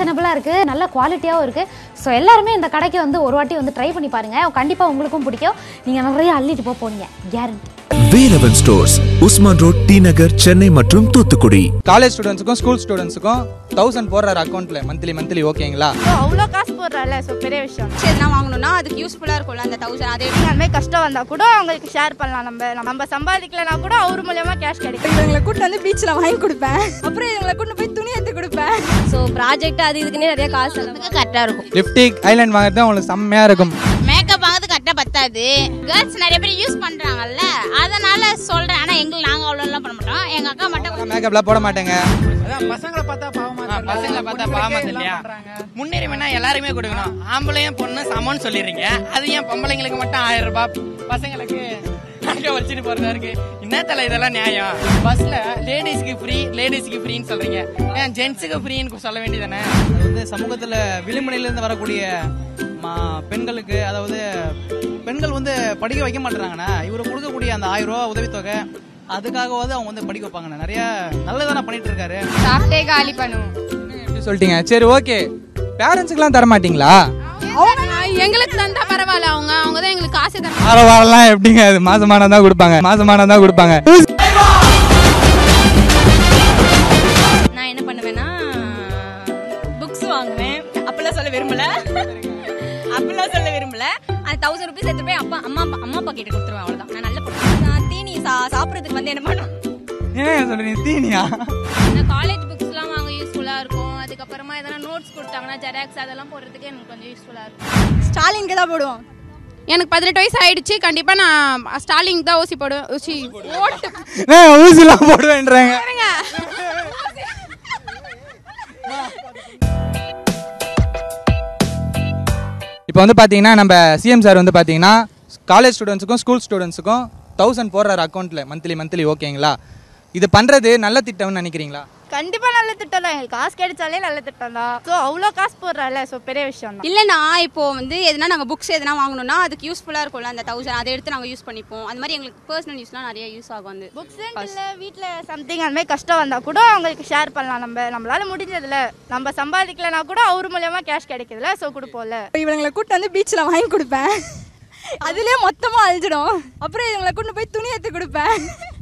ரீசனபிளாக இருக்குது நல்ல குவாலிட்டியாகவும் இருக்குது ஸோ எல்லாருமே இந்த கடைக்கு வந்து ஒரு வாட்டி வந்து ட்ரை பண்ணி பாருங்கள் கண்டிப்பாக உங்களுக்கும் பிடிக்கும் நீங்கள் நிறைய அள்ளிட்டு போக போறீங்க guarantee Velavan stores Usman road T Nagar Chennai மற்றும் தூத்துக்குடி காலேஜ் ஸ்டூடெண்ட்ஸுக்கும் ஸ்கூல் ஸ்டூடெண்ட்ஸுக்கும் தௌசண்ட் போடுறாரு அக்கௌண்ட்ல மந்த்லி மந்த்லி ஓகேங்களா அவ்வளோ காசு போடுறால ஸோ பெரிய விஷயம் எதுனா வாங்கணும்னா அதுக்கு யூஸ்ஃபுல்லாக இருக்கும்ல அந்த தௌசண்ட் அதே எல்லாருமே கஷ்டம் வந்தால் கூட அவங்களுக்கு ஷேர் பண்ணலாம் நம்ம நம்ம சம்பாதிக்கலனா கூட அவர் மூலியமா கேஷ் கிடைக்கும் இவங்களை கூட்டு வந்து பீச்சில் வாங்கி கொடுப்பேன் அப்புறம் இவங்களை கூட்டு போய் துணி எடுத்து கொடுப்பேன் ஸோ ப்ராஜெக்ட் அது இதுக்குன்னே நிறைய காசு கரெக்டாக இருக்கும் லிப்டிக் ஐலாண்ட் வாங்குறது உங்களுக்கு செம்மையா இருக்கும் மேக்கப் வாங்குறது கரெக்டாக பத்தாது கேர்ள்ஸ் நிறைய பேர் யூஸ் பண்ணுறாங்கல்ல அதனால சொல்கிறேன் ஆனால் எங்களுக்கு நாங்கள் அவ்வளோலாம் பண்ண மாட்டோம் எங்கள் அக்கா மட்டும் மேக்கப்லாம் போட மாட்டேங்க பசங்களை பார்த்தா பாவமா பசங்களை பார்த்தா பாவமா இல்லையா முன்னுரிமைனா எல்லாருமே கொடுக்கணும் ஆம்பளையும் பொண்ணு சமம்னு சொல்லிடுறீங்க அது ஏன் பொம்பளைங்களுக்கு மட்டும் ஆயிரம் ரூபாய் பசங்களுக்கு நகை வச்சுட்டு போறதா இருக்கு என்னத்தல இதெல்லாம் நியாயம் பஸ்ல லேடிஸ்க்கு ஃப்ரீ லேடிஸ்க்கு ஃப்ரீன்னு சொல்றீங்க ஏன் ஜென்ஸுக்கு ஃப்ரீன்னு சொல்ல வேண்டியதானே அது வந்து சமூகத்தில் விளிம்புநிலையிலேருந்து வரக்கூடிய மா- பெண்களுக்கு அதாவது பெண்கள் வந்து படிக்க வைக்க மாட்டேறாங்கண்ணா இவர் கொடுக்கக்கூடிய அந்த ஆயிரம் ரூபா உதவித்தொகை அதுக்காகவாவது அவங்க வந்து படிக்க வைப்பாங்கண்ணா நிறைய நல்லதானே பண்ணிட்டு இருக்காரு சாப்பிட்டே காலி பண்ணுவோம் எப்படி சொல்லிட்டீங்க சரி ஓகே பேரண்ட்ஸுக்குலாம் தர மாட்டீங்களா எங்களுக்கு தந்தா பரவாயில்ல அவங்க அவங்க தான் எங்களுக்கு காசு தர வார வாரம்லாம் எப்படிங்க அது மாசமானா தான் கொடுப்பாங்க மாசமானா தான் கொடுப்பாங்க நான் என்ன பண்ணுவேன்னா புக்ஸ் வாங்குவேன் அப்பெல்லாம் சொல்ல விரும்பல அப்பெல்லாம் சொல்ல விரும்பல அந்த தௌசண்ட் ருபீஸ் எடுத்து போய் அப்பா அம்மா அப்பா- அம்மா அப்பா கிட்ட கொடுத்துருவேன் அவ்வளவுதான் நான் நல்ல பொண்ணு நான் தீனி சா- சாப்பிடுறதுக்கு வந்து என்ன பண்ணும் ஏன் சொல்றீங்க தீனியா நான் காலேஜ் புக்ஸ்லாம் வாங்க யூஸ்ஃபுல்லாக இருக்கும் அதுக்கப்புறமா எதனா நோட்ஸ் கொடுத்தாங்கன்னா ஜெராக்ஸ் அதெல்லாம் போடுறதுக்கு எனக்கு கொஞ்சம் யூஸ்ஃபுல்லாக இருக்கும் ஸ்டாலினுக்கு தான் போடுவோம் எனக்கு பதினெட்டு வயசு ஆயிடுச்சு கண்டிப்பா நான் ஸ்டாலிங் தான் ஊசி போடுவேன் ஊசி ஓட்டு ஏன் ஊசிலாம் போடுவேன்றாங்க இப்போ வந்து பார்த்தீங்கன்னா நம்ம சிஎம் சார் வந்து பார்த்தீங்கன்னா காலேஜ் ஸ்டூடெண்ட்ஸுக்கும் ஸ்கூல் ஸ்டூடெண்ட்ஸுக்கும் தௌசண்ட் போடுறாரு அக்கௌண்ட்டில் மந்த்லி மந்த்லி ஓகேங்களா இது பண்ணுறது நல்ல திட்டம்னு நினைக்கிறீங்களா கண்டிப்பா நல்ல திட்டம் தான் எங்களுக்கு காசு கிடைச்சாலே நல்ல திட்டம் தான் ஸோ அவ்வளோ காசு போடுறால ஸோ பெரிய விஷயம் தான் இல்லைண்ணா இப்போ வந்து எதுனா நாங்கள் புக்ஸ் எதுனா வாங்கணும்னா அதுக்கு யூஸ்ஃபுல்லாக இருக்கும்ல அந்த தௌசண்ட் அதை எடுத்து நாங்கள் யூஸ் பண்ணிப்போம் அந்த மாதிரி எங்களுக்கு பர்சனல் யூஸ்லாம் நிறைய யூஸ் ஆகும் வந்து புக்ஸ் இல்லை வீட்டில் சம்திங் அந்த மாதிரி கஷ்டம் வந்தால் கூட அவங்களுக்கு ஷேர் பண்ணலாம் நம்ம நம்மளால முடிஞ்சதுல நம்ம சம்பாதிக்கலனா கூட அவர் மூலியமா கேஷ் கிடைக்குதுல ஸோ கொடுப்போம்ல இவங்களை கூட்டு வந்து பீச்சில் வாங்கி கொடுப்பேன் அதுலயே மொத்தமாக அழிஞ்சிடும் அப்புறம் இவங்களை கூட்டு போய் துணி எடுத்து கொடுப்பேன்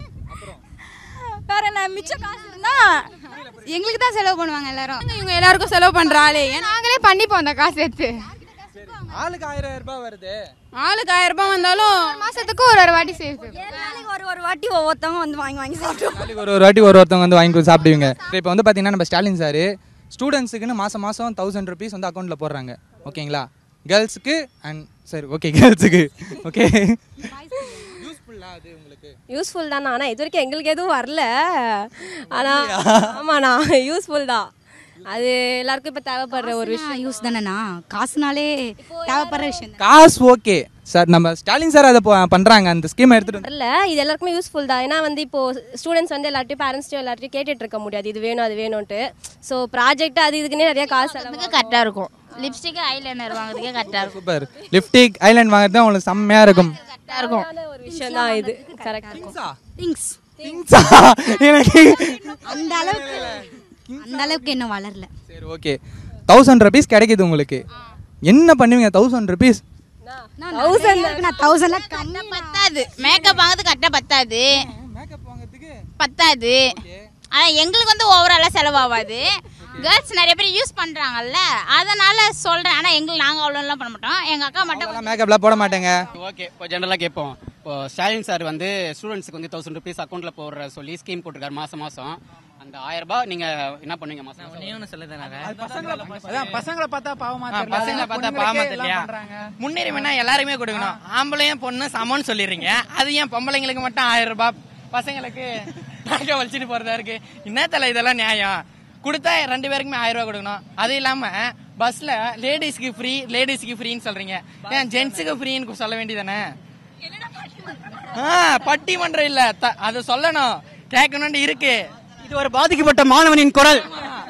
வேற என்ன மிச்ச காசு இருந்தா எங்களுக்கு தான் செலவு பண்ணுவாங்க எல்லாரும் இவங்க எல்லாருக்கும் செலவு பண்ற ஆளு நாங்களே பண்ணிப்போம் அந்த காசு எடுத்து ஆளுக்கு ஆயிரம் ரூபாய் வருது ஆளுக்கு ஆயிரம் ரூபாய் வந்தாலும் மாசத்துக்கு ஒரு ஒரு வாட்டி சேர்த்து நாளைக்கு ஒரு ஒரு வாட்டி ஒவ்வொருத்தவங்க வந்து வாங்கி வாங்கி சாப்பிடுவோம் நாளைக்கு ஒரு ஒரு வாட்டி ஒரு ஒருத்தவங்க வந்து வாங்கி கொடுத்து சாப்பிடுவீங்க இப்போ வந்து பார்த்தீங்கன்னா நம்ம ஸ்டாலின் சார் ஸ்டூடெண்ட்ஸுக்குன்னு மாதம் மாதம் தௌசண்ட் ருபீஸ் வந்து அக்கௌண்ட்டில் போடுறாங்க ஓகேங்களா கேர்ள்ஸுக்கு அண்ட் சரி ஓகே கேர்ள்ஸுக்கு ஓகே யூஸ்ஃபுல்லாக அது உங்களுக்கு யூஸ்ஃபுல் தான் ஆனால் இது வரைக்கும் எங்களுக்கு எதுவும் வரல ஆனால் ஆமாண்ணா யூஸ்ஃபுல் தான் அது எல்லாருக்கும் இப்போ தேவைப்படுற ஒரு விஷயம் யூஸ் தானேண்ணா காசுனாலே தேவைப்படுற விஷயம் காசு ஓகே சார் நம்ம ஸ்டாலின் சார் அதை ப- பண்றாங்க அந்த ஸ்கீமை எடுத்துட்டு வந்து வரல இது எல்லாருக்குமே யூஸ்ஃபுல் தான் ஏன்னா வந்து இப்போ ஸ்டூடெண்ட்ஸ் வந்து எல்லார்ட்டையும் பேரண்ட்ஸ்டையும் எல்லார்ட்டையும் கேட்டுட்டு இருக்க முடியாது இது வேணும் அது வேணும்ட்டு ஸோ ப்ராஜெக்ட் அது இதுக்குன்னே நிறைய காசு செலவு கரெக்டாக இருக்கும் லிப்ஸ்டிக் ஐலைனர் வாங்குறதுக்கே கரெக்டாக இருக்கும் சூப்பர் லிப்டிக் ஐலாண்ட் வாங்குறது உங்களுக்கு செம்மையா இருக்கும் கரெக்டாக இருக்கும் ஒரு விஷயம் தான் இது கரெக்ட் திங்ஸ் திங்ஸா எனக்கு அந்த அளவுக்கு அந்த அளவுக்கு இன்னும் வளரல சரி ஓகே தௌசண்ட் ருபீஸ் கிடைக்குது உங்களுக்கு என்ன பண்ணுவீங்க தௌசண்ட் ருபீஸ் தௌசண்ட் நான் தௌசண்ட்லாம் கம்மி பத்தாது மேக்கப் வாங்குறது கரெக்டாக பத்தாது பத்தாது ஆனால் எங்களுக்கு வந்து ஓவராலாக செலவாகாது கேர்ள்ஸ் நிறைய பேர் யூஸ் பண்ணுறாங்கல்ல அதனால சொல்கிறேன் ஆனால் எங்களுக்கு நாங்கள் அவ்வளோலாம் பண்ண மாட்டோம் எங்கள் அக்கா மட்டும் மேக்கப்லாம் போட மாட்டேங்க ஓகே இப்போ ஜென்ரலாக கேட்போம் இப்போ ஸ்டாலின் சார் வந்து ஸ்டூடெண்ட்ஸுக்கு வந்து தௌசண்ட் ருபீஸ் அக்கௌண்ட்டில் போடுற சொல்லி ஸ்கீம் போட்டிருக்காரு மாதம் மாதம் அந்த ஆயிரம் ரூபாய் நீங்கள் என்ன பண்ணுவீங்க மாதம் நீங்களும் சொல்லுதானே பசங்களை பார்த்தா பாவமா பசங்களை பார்த்தா பாவமா இல்லையா முன்னுரிமைனா எல்லாருமே கொடுக்கணும் ஆம்பளையும் பொண்ணு சமம்னு சொல்லிடுறீங்க அது ஏன் பொம்பளைங்களுக்கு மட்டும் ஆயிரம் ரூபாய் பசங்களுக்கு நகை வச்சுட்டு போறதா இருக்கு என்னத்தல இதெல்லாம் நியாயம் கொடுத்தா ரெண்டு பேருக்குமே ஆயிரம் ரூபாய் கொடுக்கணும் அது இல்லாம பஸ்ல லேடிஸ்க்கு ஃப்ரீ லேடிஸ்க்கு ஃப்ரீன்னு சொல்றீங்க ஏன் ஜென்ஸுக்கு ஃப்ரீன்னு சொல்ல வேண்டியதானே பட்டிமன்றம் இல்ல த- அது சொல்லணும் கேட்கணும்னு இருக்கு இது ஒரு பாதிக்கப்பட்ட மாணவனின் குரல்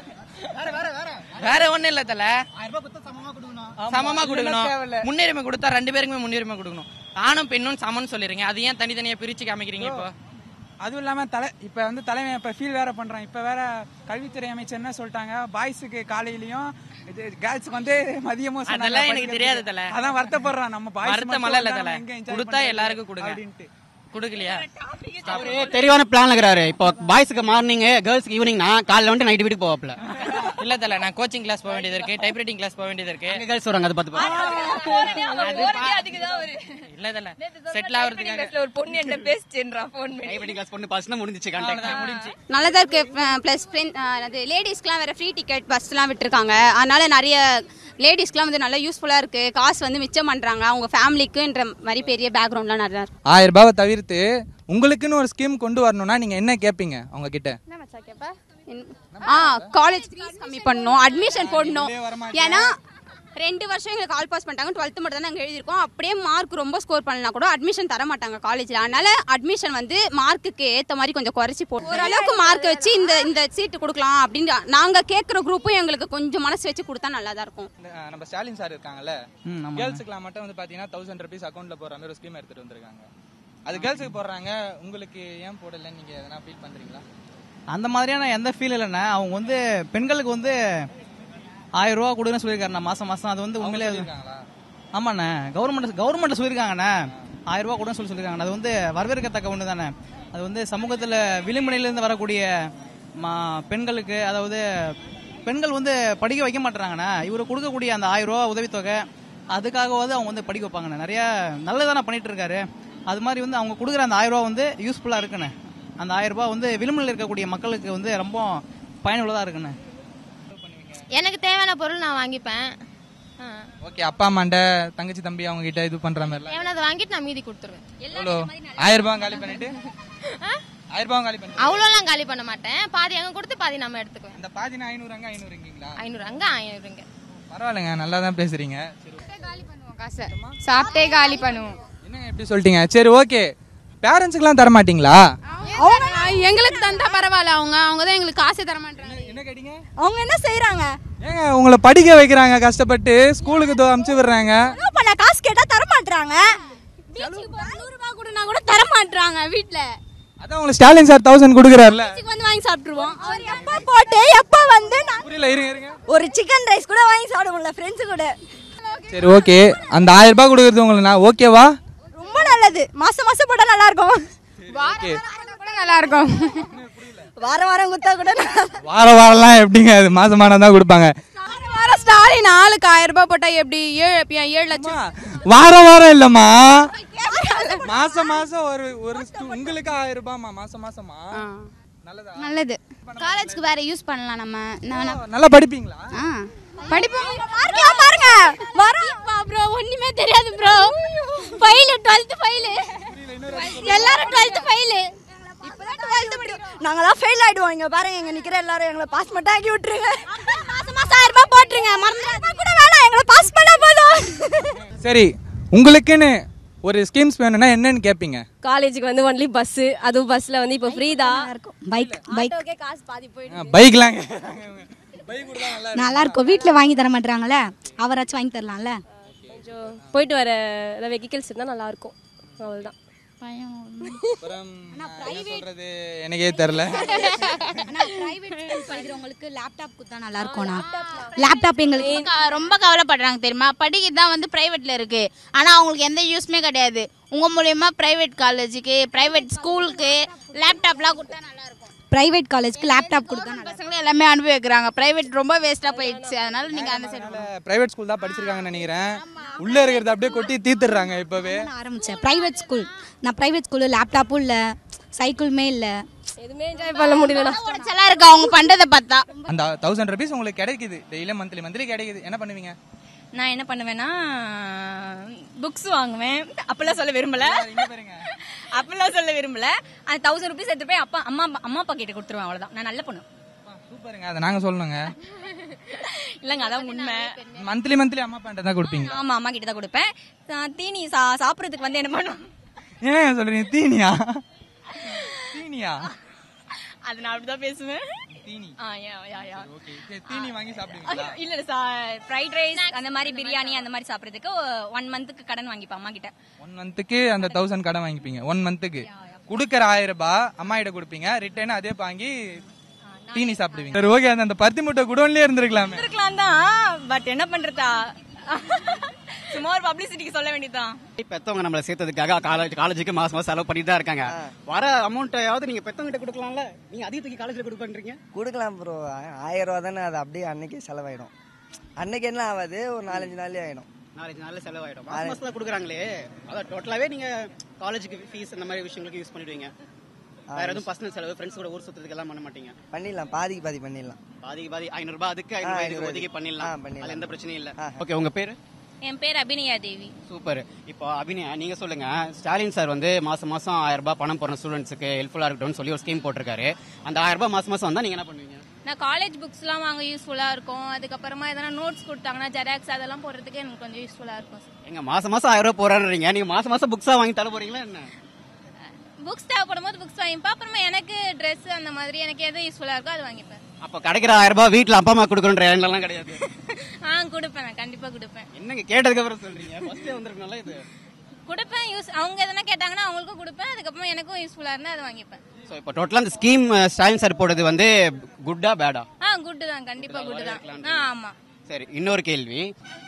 வேற ஒண்ணும் இல்ல தல சமமா கொடுக்கணும் முன்னுரிமை கொடுத்தா ரெண்டு பேருக்குமே முன்னுரிமை கொடுக்கணும் ஆணும் பெண்ணும் சமம்னு சொல்லிடுறீங்க அது ஏன் தனித்தனியா பிரிச்சு காமிக்கிறீங்க இப்போ அதுவும் இல்லாம தலை இப்ப வந்து தலைமை இப்ப ஃபீல் வேற பண்றோம் இப்ப வேற கல்வித்துறை அமைச்சர் என்ன சொல்லிட்டாங்க பாய்ஸுக்கு காலையிலயும் இது கேர்ள்ஸுக்கு வந்து மதியமும் சொன்னாங்க அதெல்லாம் எனக்கு படிக்கிறதுக்கு. தெரியாது தல. அதான் வருத்தப்படுறான் நம்ம பாய்ஸ் வருத்தமெல்லாம் இல்ல தல கொடுத்தா எல்லாருக்கும் கொடுங்க அப்படின்ட்டு கொடுக்கலையா அவரு தெளிவான பிளான் இருக்கிறாரு இப்போ பாய்ஸுக்கு மார்னிங் கேர்ள்ஸ்க்கு ஈவினிங்னா காலைல வந்து நைட் வீட்டுக்கு போவாப்ல இல்ல தல நான் கோச்சிங் கிளாஸ் போக வேண்டியது இருக்கு டைப்ரைட்டிங் கிளாஸ் போக வேண்டியது இருக்கு கேர்ள்ஸ் வராங்க அதை பார்த்து இல்ல தல செட்டில் ஆகுறதுக்காக ஒரு பொண்ணு என்ன பேசுச்சுன்றா போன் டைப்ரைட்டிங் கிளாஸ் பொண்ணு பாஸ்னா முடிஞ்சிச்சு கான்டாக்ட் முடிஞ்சு நல்லதா இருக்கு ப்ளஸ் அது லேடிஸ்க்குலாம் வேற ஃப்ரீ டிக்கெட் பஸ்லாம் விட்டுருக்காங்க அதனால நிறைய லேடிஸ்க்குலாம் வந்து நல்லா யூஸ்ஃபுல்லாக இருக்கு காசு வந்து மிச்சம் பண்றாங்க அவங்க ஃபேமிலிக்குன்ற மாதிரி பெரிய பேக்ரவுண்ட்லாம் நிறையா இருக்கு ஆயிரம் ரூபாவை தவிர்த்து உங்களுக்குன்னு ஒரு ஸ்கீம் கொண்டு வரணும்னா நீங்க என்ன கேட்பீங்க அவங்க கிட்ட ஆ காலேஜ் ஃபீஸ் கம்மி பண்ணணும் அட்மிஷன் போடணும் ஏன்னா ரெண்டு வருஷம் எங்களுக்கு கால் பாஸ் பண்ணிட்டாங்க டுவெல்த்து மட்டும் தான் நாங்கள் எழுதியிருக்கோம் அப்படியே மார்க் ரொம்ப ஸ்கோர் பண்ணலாம் கூட அட்மிஷன் தர மாட்டாங்க காலேஜில் அதனால அட்மிஷன் வந்து மார்க்குக்கு ஏற்ற மாதிரி கொஞ்சம் குறைச்சி போட்டு ஓரளவுக்கு மார்க் வச்சு இந்த இந்த சீட்டு கொடுக்கலாம் அப்படின்னு நாங்கள் கேட்குற குரூப்பும் எங்களுக்கு கொஞ்சம் மனசு வச்சு கொடுத்தா நல்லா தான் இருக்கும் இந்த, அஹ், நம்ம ஸ்டாலின் சார் இருக்காங்கல்ல கேர்ள்ஸுக்குலாம் மட்டும் வந்து பாத்தீங்கன்னா தௌசண்ட் ருபீஸ் அக்கௌண்ட்ல போடுற மாதிரி ஒரு ஸ்கீம் எடுத்துட்டு வந்திருக்காங்க அது கேர்ள்ஸுக்கு போடுறாங்க உங்களுக்கு ஏன் போடலன்னு நீங்க எதனா ஃபீல் பண்றீங்களா அந்த மாதிரியான எந்த ஃபீல் இல்லைண்ணே அவங்க வந்து பெண்களுக்கு வந்து ஆயிரம் ரூபா கொடுங்கன்னு சொல்லியிருக்காருண்ணா மாசம் மாசம் அது வந்து உண்மையிலே ஆமாண்ணே கவர்மெண்ட் கவர்மெண்ட் சொல்லியிருக்காங்கண்ணே ஆயிரம் ரூபா கொடுன்னு சொல்லி சொல்லியிருக்காங்க அது வந்து வரவேற்கத்தக்க ஒன்று தானே அது வந்து சமூகத்தில் விளிம்புநிலையிலேருந்து வரக்கூடிய மா பெண்களுக்கு அதாவது பெண்கள் வந்து படிக்க வைக்க மாட்டுறாங்கண்ணே இவர் கொடுக்கக்கூடிய அந்த ஆயிரம் ரூபா உதவித்தொகை அதுக்காகவாவது அவங்க வந்து படிக்க வைப்பாங்கண்ணே நிறைய நல்லதானே பண்ணிட்டு இருக்காரு அது மாதிரி வந்து அவங்க கொடுக்குற அந்த ஆயிரம் ரூபா வந்து யூஸ்ஃபுல்லாக இருக்குண்ணே அந்த ஆயிரம் ரூபாய் வந்து விளிம்பில் இருக்கக்கூடிய மக்களுக்கு வந்து ரொம்ப பயனுள்ளதாக இருக்குண்ணே எனக்கு தேவையான பொருள் நான் வாங்கிப்பேன் ஆ. ஓகே அப்பா அம்மாண்ட தங்கச்சி தம்பி அவங்க கிட்ட இது பண்ற மாதிரிலாம் தேவையானதை வாங்கிட்டு நான் மீதி கொடுத்துருவேன் எவ்வளோ ஆயிரம் ரூபாய் காலி பண்ணிட்டு ஆயிரம் ரூபாய் காலி பண்ணிட்டு அவ்வளோலாம் காலி பண்ண மாட்டேன் பாதி அங்க கொடுத்து பாதி நம்ம எடுத்துக்குவேன் அந்த பாதினா ஐநூறு அங்க ஐநூறுங்களா ஐநூறு அங்க ஐநூறுங்க பரவாயில்லைங்க நல்லா தான் பேசுறீங்க சரி காசை சாப்பிட்டே காலி பண்ணுவோம் என்னங்க எப்படி சொல்லிட்டீங்க சரி ஓகே பேரண்ட்ஸுக்குலாம் தர மாட்டீங்களா அவங்க எங்களுக்கு தந்தா பரவாயில்ல அவங்க அவங்க தான் எங்களுக்கு காசே தர மாட்டாங்க என்ன கேட்டீங்க அவங்க என்ன செய்யறாங்க ஏங்க உங்களை படிக்க வைக்கிறாங்க கஷ்டப்பட்டு ஸ்கூலுக்கு தோ அமுச்சு விடுறாங்க பண்ண காசு கேட்டா தர மாட்டாங்க நூறு ரூபாய் கொடுனா கூட தர மாட்டாங்க வீட்ல அதான் உங்களுக்கு ஸ்டாலின் சார் தௌசண்ட் கொடுக்குறாருல வந்து வாங்கி சாப்பிட்டுருவோம் அவர் எப்ப போட்டு எப்ப வந்து நான் புரியல இருங்க இருங்க ஒரு சிக்கன் ரைஸ் கூட வாங்கி சாப்பிடுவோம்ல ஃப்ரெண்ட்ஸ் கூட சரி ஓகே அந்த ஆயிரம் ரூபாய் கொடுக்குறது உங்களுக்கு நான் ஓகேவா ரொம்ப நல்லது மாசம் மாசம் போட்டா நல்லா இருக்கும் ஓகே கூட நல்லா இருக்கும் வாரம் வாரம் குத்தா கூட நல்லா இருக்கும். வார வாரம்லாம் எப்படிங்க அது மாசமானா தான் கொடுப்பாங்க வாரம் வாரம் ஸ்டாலின் ஆளுக்கு ஆயிரம் ரூபாய் போட்டா எப்படி ஏழு ஏழு லட்சம் வாரம் வாரம் இல்லம்மா மாசம் மாசம் ஒரு ஒரு stu- உங்களுக்கு ஆயிரம் ரூபாய்மா மாசம் மாசமா நல்லதா நல்லது காலேஜ்க்கு வேற யூஸ் பண்ணலாம் நம்ம நான் நல்லா படிப்பீங்களா ஆ படிப்போம் மார்க்லாம் பாருங்க வரோம் ப்ரோ ஒண்ணுமே தெரியாது ப்ரோ ஃபைல் 12th ஃபைல் எல்லாரும் 12th ஃபைல் நாங்களாம் ஃபெயில் ஆயிடுவோம் இங்க பாருங்க எங்க நிக்கிற எல்லாரும் எங்களை பாஸ் மட்டும் ஆக்கி விட்டுருங்க மாசம் மாசம் ஆயிரம் ரூபாய் போட்டுருங்க மறந்துடாத கூட வேணாம் எங்களை பாஸ் பண்ணா போதும் சரி உங்களுக்குன்னு ஒரு ஸ்கீம்ஸ் வேணும்னா என்னன்னு கேட்பீங்க காலேஜுக்கு வந்து ஒன்லி பஸ் அதுவும் பஸ்ல வந்து இப்போ ஃப்ரீ தான் பைக் பைக் ஆட்டோக்கே காசு பாதி போயிடுது பைக்லாம் நல்லா இருக்கும் வீட்டில் வாங்கி தர மாட்டாங்கல்ல அவராச்சும் வாங்கி தரலாம்ல கொஞ்சம் போயிட்டு வர வெஹிக்கிள்ஸ் இருந்தால் நல்லா இருக்கும் அவ்வளோதான் சொல்றது எனக்கே தெரியல படிக்கிறவங்களுக்கு லேப்டாப் கொடுத்தா நல்லா இருக்கும்ண்ணா லேப்டாப் எங்களுக்கு க- ரொம்ப கவலைப்படுறாங்க தெரியுமா படிக்கிறது தான் வந்து பிரைவேட்ல இருக்கு ஆனா அவங்களுக்கு எந்த யூஸ்மே கிடையாது உங்க மூலியமா பிரைவேட் காலேஜுக்கு பிரைவேட் ஸ்கூலுக்கு லேப்டாப்லாம் கொடுத்தா நல்லா இருக்கும் பிரைவேட் காலேஜ்க்கு லேப்டாப் கொடுத்தா நல்லா பசங்களும் எல்லாமே அனுப்பி வைக்கிறாங்க பிரைவேட் ரொம்ப வேஸ்டா போயிடுச்சு அதனால நீங்க அந்த சைடு பிரைவேட் ஸ்கூல் தான் படிச்சிருக்காங்கன்னு நினைக்கிறேன் உள்ள இருக்கிறத அப்படியே கொட்டி தீத்துறாங்க இப்பவே நான் ஆரம்பித்தேன் ப்ரைவேட் ஸ்கூல் நான் ப்ரைவேட் ஸ்கூலு லேப்டாப்பும் இல்லை சைக்கிளுமே இல்லை எதுவுமே என்ஜாய் பண்ண முடியலண்ணா உடச்சலா இருக்கு அவங்க பண்றதை பார்த்தா அந்த தௌசண்ட் ருபீஸ் உங்களுக்கு கிடைக்குது டெய்லி மந்த்லி மந்த்லி கிடைக்குது என்ன பண்ணுவீங்க நான் என்ன பண்ணுவேன்னா புக்ஸ் வாங்குவேன் அப்பெல்லாம் சொல்ல விரும்பல அப்பெல்லாம் சொல்ல விரும்பல அந்த தௌசண்ட் ருபீஸ் எடுத்து போய் அப்பா அம்மா அம்மா அப்பா கிட்ட கொடுத்துருவேன் அவ்வளவுதான் நான் நல்ல பொண்ணு சூப்பருங்க அதை நாங்க சொல்லணுங்க இல்லைங்க அதான் உண்மை மந்த்லி மந்த்லி அம்மா அப்பாண்ட தான் கொடுப்பீங்க ஆமா அம்மா கிட்ட தான் கொடுப்பேன் நான் தீனி சா சாப்பிட்றதுக்கு வந்து என்ன பண்ணுவேன் ஏன் சொல்றீங்க தீனியா தீனியா அது நான் அப்படிதான் பேசுவேன் தீனி ஆ யா யா யா ஓகே தீனி வாங்கி சாப்பிடுவீங்களா இல்ல இல்ல ஃப்ரைட் ரைஸ் அந்த மாதிரி பிரியாணி அந்த மாதிரி சாப்பிட்றதுக்கு ஒன் மந்த்துக்கு கடன் வாங்கிப்பேன் அம்மா கிட்ட ஒன் மந்த்துக்கு அந்த தௌசண்ட் கடன் வாங்கிப்பீங்க ஒன் மந்த்துக்கு கொடுக்குற ஆயிரம் ரூபாய் அம்மா கிட்ட கொடுப்பீங்க ரிட்டர்ன் அதே வாங்கி தீனி சாப்பிடுவீங்க சரி ஓகே அந்த அந்த பருத்தி முட்டை குடோன்லயே இருந்திருக்கலாமே இருக்கலாம் தான் பட் என்ன பண்றதா சும்மா ஒரு பப்ளிசிட்டிக்கு சொல்ல வேண்டியதுதான் பெத்தவங்க நம்மளை சேர்த்ததுக்காக காலேஜ் காலேஜுக்கு மாசம் மாசம் செலவு பண்ணிட்டு தான் இருக்காங்க வர அமௌண்ட்டையாவது நீங்க பெத்தவங்க கிட்ட கொடுக்கலாம்ல நீங்க அதிக தூக்கி காலேஜ்ல கொடுப்பீங்க கொடுக்கலாம் ப்ரோ ஆயிரம் ரூபா தானே அது அப்படியே அன்னைக்கே செலவாயிடும் அன்னைக்கு என்ன ஆகாது ஒரு நாலஞ்சு நாள்லயே ஆயிடும் நாலஞ்சு நாள்ல செலவாயிடும் மாசம் மாசம் தான் கொடுக்குறாங்களே அதான் டோட்டலாவே நீங்க காலேஜுக்கு ஃபீஸ் இந்த மாதிரி விஷயங்களுக்கு யூஸ் பண்ணிடுவீங்க வேற எதுவும் பர்சனல் செலவு ஃப்ரெண்ட்ஸ் கூட ஊர் சுத்துறதுக்கு எல்லாம் பண்ண மாட்டீங்க பண்ணிடலாம் பாதிக்கு பாதி பண்ணிடலாம் பாதிக்கு பாதி ஐநூறு ரூபாய் அதுக்கு ஐநூறு ரூபாய் இதுக்கு ஒதுக்கி பண்ணிடலாம் அதுல எந்த பிரச்சனையும் இல்ல ஓகே உங்க பேரு என் பேர் அபிநயா தேவி சூப்பர் இப்போ அபிநயா நீங்க சொல்லுங்க ஸ்டாலின் சார் வந்து மாசம் மாசம் ஆயிரம் ரூபாய் பணம் போடுற ஸ்டூடெண்ட்ஸுக்கு ஹெல்ப்ஃபுல்லா இருக்கட்டும்னு சொல்லி ஒரு ஸ்கீம் போட்டிருக்காரு அந்த ஆயிரம் ரூபாய் மாசம் மாசம் வந்தா நீங்க என்ன பண்ணுவீங்க நான் காலேஜ் புக்ஸ்லாம் வாங்க யூஸ்ஃபுல்லாக இருக்கும் அதுக்கப்புறமா எதனா நோட்ஸ் கொடுத்தாங்கன்னா ஜெராக்ஸ் அதெல்லாம் போடுறதுக்கு எனக்கு கொஞ்சம் யூஸ்ஃபுல்லாக இருக்கும் எங்க மாசம் மாசம் ஆயிரம் ரூபாய் போறான்றீங்க நீங்க மாசம் மாசம் புக்ஸா வாங்கி தர போறீங்களா என்ன புக்ஸ் தேவைப்படும் போது புக்ஸ் வாங்கிப்பேன் அப்புறமா எனக்கு ட்ரெஸ் அந்த மாதிரி எனக்கு எது யூஸ்ஃபுல்லாக இருக்கோ அது வாங்கிப்பேன் அப்ப கிடைக்கிற ஆயிரம் ரூபாய் வீட்டுல அப்பா அம்மா கொடுக்கணுன்ற எண்ணம்லாம் கிடையாது ஆ கொடுப்பேன் நான் கண்டிப்பாக கொடுப்பேன் என்னங்க கேட்டதுக்கு அப்புறம் சொல்றீங்க ஃபர்ஸ்டே வந்திருக்கனால இது கொடுப்பேன் யூஸ் அவங்க எதனா கேட்டாங்கன்னா அவங்களுக்கும் கொடுப்பேன் அதுக்கப்புறமா எனக்கும் யூஸ்ஃபுல்லாக இருந்தால் அதை வாங்கிப்பேன் ஸோ இப்போ டோட்டலா அந்த ஸ்கீம் ஸ்டாலின் சார் போடுறது வந்து குட்டா பேடா ஆ குட்டு தான் கண்டிப்பாக குட்டு தான் ஆ ஆமாம் சரி இன்னொரு கேள்வி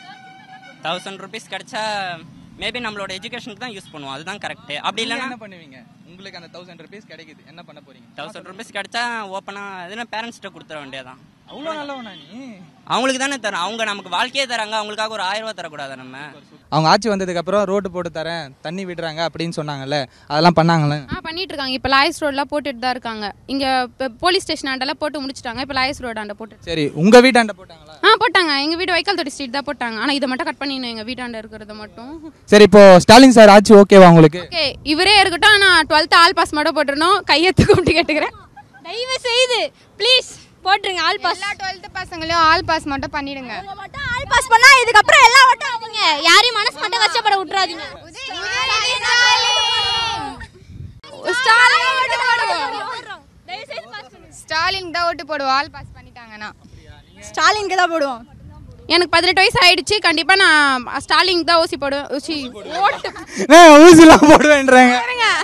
தௌசண்ட் ருபீஸ் கிடைச்சா மேபி நம்மளோட எஜுகேஷனுக்கு தான் யூஸ் பண்ணுவோம் அதுதான் கரெக்ட் அப்படி நீங்க இல்லைன்னா என்ன பண்ணுவீங்க உங்களுக்கு அந்த தௌசண்ட் ருபீஸ் கிடைக்குது என்ன பண்ண போறீங்க தௌசண்ட் ருபீஸ் கிடைச்சா ஓப்பனா எதுனா பேரண்ட்ஸ்கிட்ட கொடுத்துட வேண்டியதான் அவ்வளோ நல்லவனா நீ அவங்களுக்கு தானே தரோம் அவங்க நமக்கு வாழ்க்கையே தராங்க அவங்களுக்காக ஒரு ஆயிரம் ரூபாய் தரக்கூடாது நம்ம அவங்க ஆட்சி வந்ததுக்கு அப்புறம் ரோடு போட்டு தரேன் தண்ணி விடுறாங்க அப்படின்னு சொன்னாங்கல்ல அதெல்லாம் பண்ணாங்கல்ல ஆ பண்ணிட்டு இருக்காங்க இப்போ லாயஸ் ரோட்லாம் போட்டுட்டு தான் இருக்காங்க இங்க இப்போ போலீஸ் ஸ்டேஷன் ஆண்டெல்லாம் போட்டு முடிச்சிட்டாங்க இப்போ லாயஸ் ரோட் ஆண்ட போட்டு சரி உங்க வீட்டாண்ட போட்டாங்களா ஆ போட்டாங்க எங்க வீடு வைக்கல் தொட்டி ஸ்ட்ரீட் தான் போட்டாங்க ஆனா இதை மட்டும் கட் பண்ணிடணும் எங்க வீட்டாண்ட இருக்கிறத மட்டும் சரி இப்போ ஸ்டாலின் சார் ஆட்சி ஓகேவா உங்களுக்கு ஓகே இவரே இருக்கட்டும் நான் டுவெல்த் ஆல் பாஸ் மட்டும் போட்டுருணும் கையெத்து கூப்பிட்டு கேட்டுக்கிறேன் தயவு செய்து ப்ளீஸ் போட்டுருங்க ஆல் பாஸ் எல்லா டுவெல்த் பசங்களையும் ஆல் பாஸ் மட்டும் பண்ணிடுங்க மட்டும் ஆல் பாஸ் பண்ணா இதுக்கப்புறம் எல்லாம் மட்டும் அவங்க யாரையும் மனசு மட்டும் கஷ்டப்பட விட்டுறாதீங்க ஸ்டாலின் தான் ஓட்டு போடுவோம் ஆல் பாஸ் பண்ணிட்டாங்கன்னா ஸ்டாலினுக்கு தான் போடுவோம் எனக்கு பதினெட்டு வயசு ஆயிடுச்சு கண்டிப்பா நான் ஸ்டாலினுக்கு தான் ஊசி போடுவேன் ஊசி ஓட்டு ஏன் ஊசிலாம் போடுவேன்றாங்க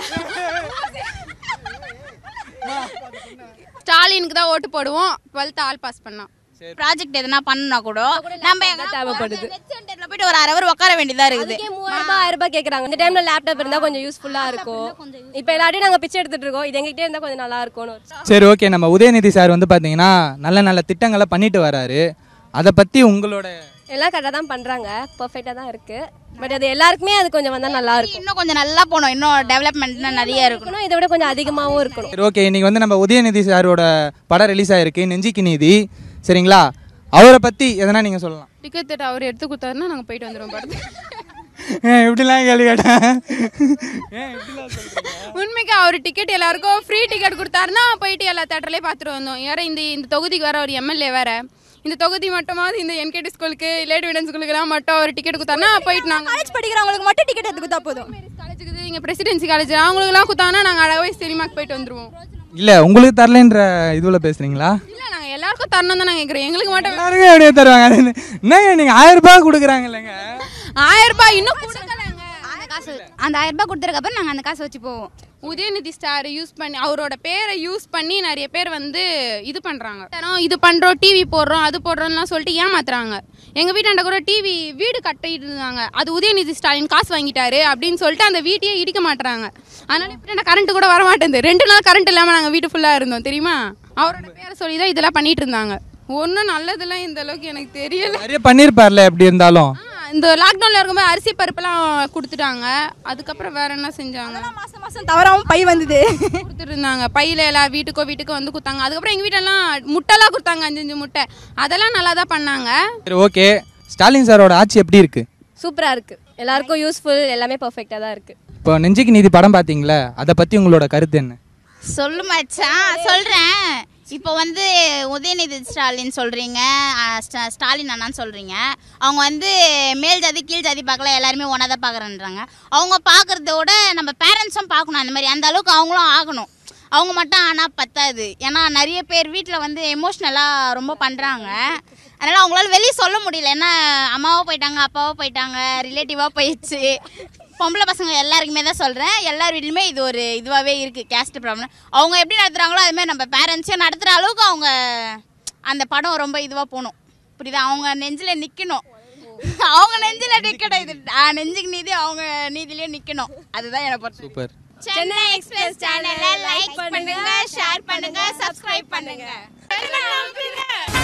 ஸ்டாலினுக்கு தான் ஓட்டு போடுவோம் டுவெல்த் ஆல் பாஸ் பண்ணோம் ப்ராஜெக்ட் எதனா பண்ணா கூட நம்ம எங்க தேவைப்படுது. நெட் சென்டர்ல போயிட்டு ஒரு அரை அவர் உட்கார வேண்டியதா இருக்குது மூவாயிரம் ரூபாய் ஆயிரம் ரூபாய் கேக்குறாங்க இந்த டைம்ல லேப்டாப் இருந்தா கொஞ்சம் யூஸ்ஃபுல்லா இருக்கும் இப்ப எல்லாத்தையும் நாங்க பிச்சை எடுத்துட்டு இருக்கோம் இது எங்ககிட்ட இருந்தா கொஞ்சம் நல்லா இருக்கும்னு ஒரு சரி ஓகே நம்ம உதயநிதி சார் வந்து பாத்தீங்கன்னா நல்ல நல்ல திட்டங்களை பண்ணிட்டு வராரு அதை பத்தி உங்களோட எல்லாம் கரெக்டாக தான் பண்றாங்க பெர்ஃபெக்டா தான் இருக்கு பட் அது எல்லாருக்குமே அது கொஞ்சம் வந்தா நல்லா இருக்கும் இன்னும் கொஞ்சம் நல்லா போகணும் இன்னும் டெவலப்மெண்ட் நிறைய இருக்கணும் இருக்கணும் இதை விட கொஞ்சம் அதிகமாவும் இருக்கணும் சரி ஓகே இன்னைக்கு வந்து நம்ம உதயநிதி சாரோட படம் ரிலீஸ் ஆயிருக்கு நெஞ்சிக்கு நீதி சரிங்களா அவரை பத்தி எதனா நீங்க சொல்லலாம் டிக்கெட் அவர் எடுத்து கொடுத்தாருன்னா நாங்க போயிட்டு வந்துருவோம் படத்துக்கு ஏன் இப்படிலாம் கேள்வி கேட்டேன் உண்மைக்கு அவர் டிக்கெட் எல்லாருக்கும் ஃப்ரீ டிக்கெட் கொடுத்தாருன்னா போயிட்டு எல்லா தேட்டர்லயும் பார்த்துட்டு வந்தோம் வேற இந்த இந்த தொகுதிக்கு வேற ஒரு எம்எல்ஏ வேற இந்த தொகுதி மட்டுமாவது இந்த என்கேடி ஸ்கூலுக்கு லேட் விடன் ஸ்கூலுக்குலாம் மட்டும் அவர் டிக்கெட் கொடுத்தாருன்னா போயிட்டு நாங்க காலேஜ் படிக்கிறவங்களுக்கு மட்டும் டிக்கெட் எடுத்து கொடுத்தா போதும் காலேஜுக்கு இங்க பிரசிடென்சி காலேஜ் அவங்களுக்குலாம் கொடுத்தாங்கன்னா நாங்க அழகாவே சினிமாக்கு போயிட்டு வந்துருவோம் இல்ல உங்களுக்கு தரலன்ற இதுல பேசுறீங்களா இல்ல நாங்க எல்லாருக்கும் தரணும் தான் நாங்க கேக்குறோம் எங்களுக்கு மட்டும் எல்லாருக்கும் அப்படியே தருவாங்க அது என்ன- என்னங்க நீங்க ஆயிரம் ரூபாய் கொடுக்குறாங்க இல்லைங்க ஆயிரம் ரூபாய் இன்னும் கொடுக்கலங்க அந்த காசு அந்த ஆயிரம் ரூபாய் கொடுத்ததுக்கு அப்புறம் நாங்க அந்த காசை வச்சு போவோம் உதயநிதி ஸ்டார் யூஸ் பண்ணி அவரோட பேரை யூஸ் பண்ணி நிறைய பேர் வந்து இது பண்றாங்க தரோம், இது பண்றோம் டிவி போடுறோம் அது போடுறோம்லாம் சொல்லிட்டு ஏமாத்துறாங்க எங்க வீட்டாண்ட கூட டிவி வீடு கட்டிட்டு இருந்தாங்க அது உதயநிதி ஸ்டாலின் காசு வாங்கிட்டாரு அப்படின்னு சொல்லிட்டு அந்த வீட்டையே இடிக்க மாட்டாங்க அதனால இப்ப கரண்ட் கூட வர மாட்டேங்குது ரெண்டு நாள் கரண்ட் இல்லாம நாங்க வீட்டு ஃபுல்லா இருந்தோம் தெரியுமா அவரோட பேரை சொல்லி தான் இதெல்லாம் பண்ணிட்டு இருந்தாங்க ஒன்றும் நல்லதெல்லாம் இந்த அளவுக்கு எனக்கு தெரியல நிறைய பண்ணிருப்பார்ல எப்படி இருந்தாலும் இந்த லாக்டவுன்ல இருக்கும்போது அரிசி பருப்பெல்லாம் கொடுத்துட்டாங்க அதுக்கப்புறம் வேற என்ன செஞ்சாங்க மாசம் மாசம் தவறாம பை வந்தது கொடுத்துட்டு இருந்தாங்க பையில எல்லா வீட்டுக்கோ வீட்டுக்கோ வந்து கொடுத்தாங்க அதுக்கப்புறம் எங்க வீட்டெல்லாம் முட்டைலாம் கொடுத்தாங்க அஞ்சு அஞ்சு முட்டை அதெல்லாம் நல்லா தான் பண்ணாங்க சரி ஓகே ஸ்டாலின் சாரோட ஆட்சி எப்படி இருக்கு சூப்பரா இருக்கு எல்லாருக்கும் யூஸ்ஃபுல் எல்லாமே பெர்ஃபெக்டா தான் இருக்கு இப்போ நெஞ்சிக்கு நீதி படம் பாத்தீங்களா அதை பத்தி உங்களோட கருத்து என்ன சொல்லு மச்சான் சொல்றேன் இப்போ வந்து உதயநிதி ஸ்டாலின் சொல்றீங்க ஆ, ஸ்டா- ஸ்டாலின் அண்ணான்னு சொல்றீங்க அவங்க வந்து மேல் ஜாதி கீழ் ஜாதி பார்க்கல எல்லாருமே ஒன்றா தான் பார்க்குறேன்றாங்க அவங்க பார்க்கறத விட நம்ம பேரண்ட்ஸும் பார்க்கணும் அந்த மாதிரி அந்த அளவுக்கு அவங்களும் ஆகணும் அவங்க மட்டும் ஆனால் பத்தாது ஏன்னா நிறைய பேர் வீட்டில் வந்து எமோஷ்னலாக ரொம்ப பண்ணுறாங்க அதனால் அவங்களால வெளியே சொல்ல முடியல ஏன்னா அம்மாவோ போயிட்டாங்க அப்பாவோ போயிட்டாங்க ரிலேட்டிவாக போயிடுச்சு பொம்பளை பசங்க எல்லாருக்குமே தான் சொல்கிறேன் எல்லார் வீட்லையுமே இது ஒரு இதுவாகவே இருக்குது கேஸ்ட் ப்ராப்ளம் அவங்க எப்படி நடத்துகிறாங்களோ அதுமாதிரி நம்ம பேரண்ட்ஸையும் நடத்துகிற அளவுக்கு அவங்க அந்த படம் ரொம்ப இதுவாக போகணும் புரியுதா அவங்க நெஞ்சில் நிற்கணும் அவங்க நெஞ்சில் நிற்கணும் இது ஆ, நெஞ்சுக்கு நீதி அவங்க நீதிலேயே நிற்கணும் அதுதான் என்னை பொறுத்த சூப்பர் சென்னை எக்ஸ்பிரஸ் சேனலை லைக் பண்ணுங்க ஷேர் பண்ணுங்க சப்ஸ்கிரைப் பண்ணுங்க